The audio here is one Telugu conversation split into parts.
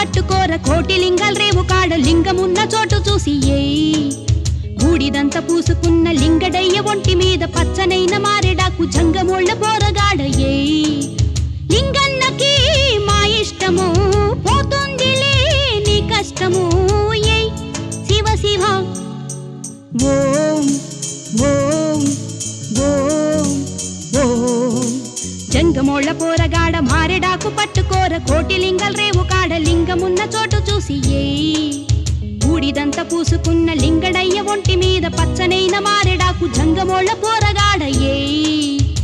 పట్టుకోర కోటి లింగాల రేవు కాడ లింగమున్న చోటు చూసి ఏయ్ బూడిదంత పూసుకున్న లింగడయ్య ఒంటి మీద పచ్చనైన మారెడాకు జంగమోళ్ళ పోరగాడ ఏయ్ లింగన్నకి మా ఇష్టము పోతుందిలే నీ కష్టము ఏయ్ శివ శివ ఓం ఓం ఓం ఓం జంగమోళ్ళ పోరగాడ మారెడాకు పట్టుకోర కోటి లింగల్ రేవు కాడ లింగమున్న చోటు చూసి ఏయ్ బూడిదంత పూసుకున్న లింగడయ్య ఒంటి మీద పచ్చనైన మారెడాకు జంగమోళ్ళ పోరగాడ ఏయ్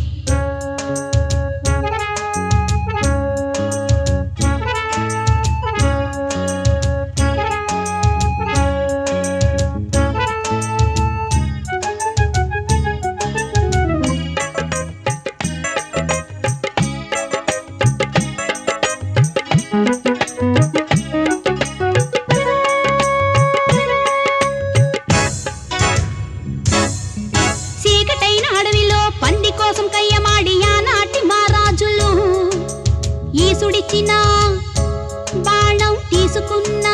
చీకటైన అడవిలో పంది కోసం కయ్యమాడి ఆనాటి మహారాజులు ఈసుడిచ్చిన బాణం తీసుకున్నా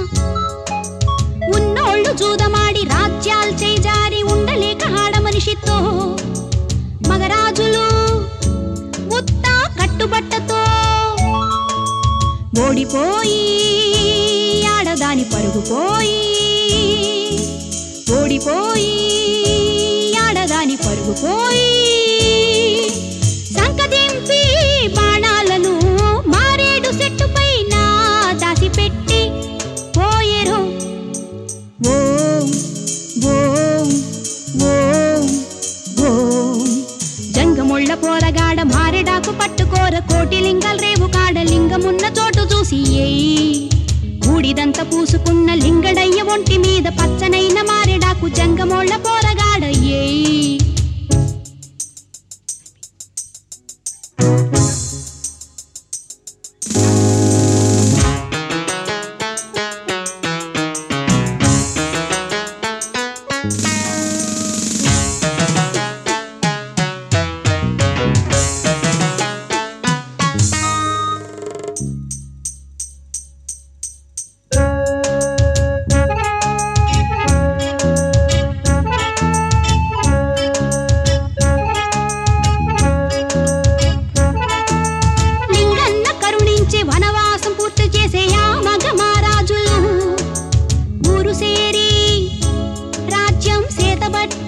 ఉన్నోళ్ళు చూదమాడి రాజ్యాలు చేజారి ఉండలేక ఆడ మనిషితో మగరాజులు ఉత్త కట్టుబట్టతో ఓడిపోయి ఆడదాని పరుగుపోయి ఓడిపోయి ఆడదాని పరుగుపోయి సంకదింపి బాణాలను మారేడు చెట్టు పైన దాసిపెట్టి పోయేరు ఓం ఓం ఓం ఓం జంగముళ్ళ పోరగాడ మారెడాకు పట్టుకోర కోటి లింగాల రేవు కాడ లింగమున్న చోటు చూసి ఏయ్ బూడిదంత పూసుకున్న లింగడయ్య ఒంటి మీద పచ్చనైన మారెడాకు జంగమోళ్ళ పోరగాడ ఏయ్ లింగన్న కరుణించి వనవాసం పూర్తి చేసే ఆ మగ మహారాజులు ఊరు సేరి రాజ్యం సేతబట్ట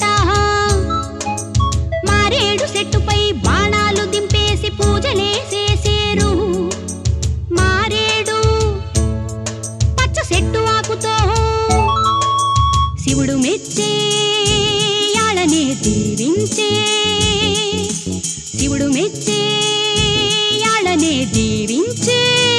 మారేడు చెట్టుపై బాణాలు దింపేసి పూజలే చేసేరు మారేడు పచ్చ చెట్టు ఆకుతో శివుడు మెచ్చే యాళనే దీవించే శివుడు మెచ్చే యాళనే దీవించే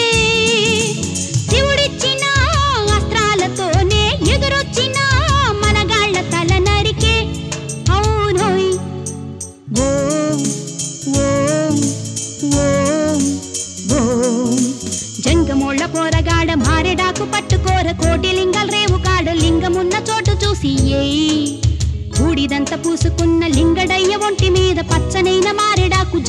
శివుడిచ్చిన అస్త్రాలతోనే ఎదురొచ్చిన మనగాళ్ళ తల నరికే అవునోయ్ ఓం ఓం ఓం ఓం జంగమోళ్ళ పోరగాడ మారెడాకు పట్టుకోర కోటి లింగాల రేవు కాడ లింగమున్న చోటు చూసి ఏయ్ బూడిదంత పూసుకున్న లింగడయ్య ఒంటి మీద పచ్చనైన మారెడాకు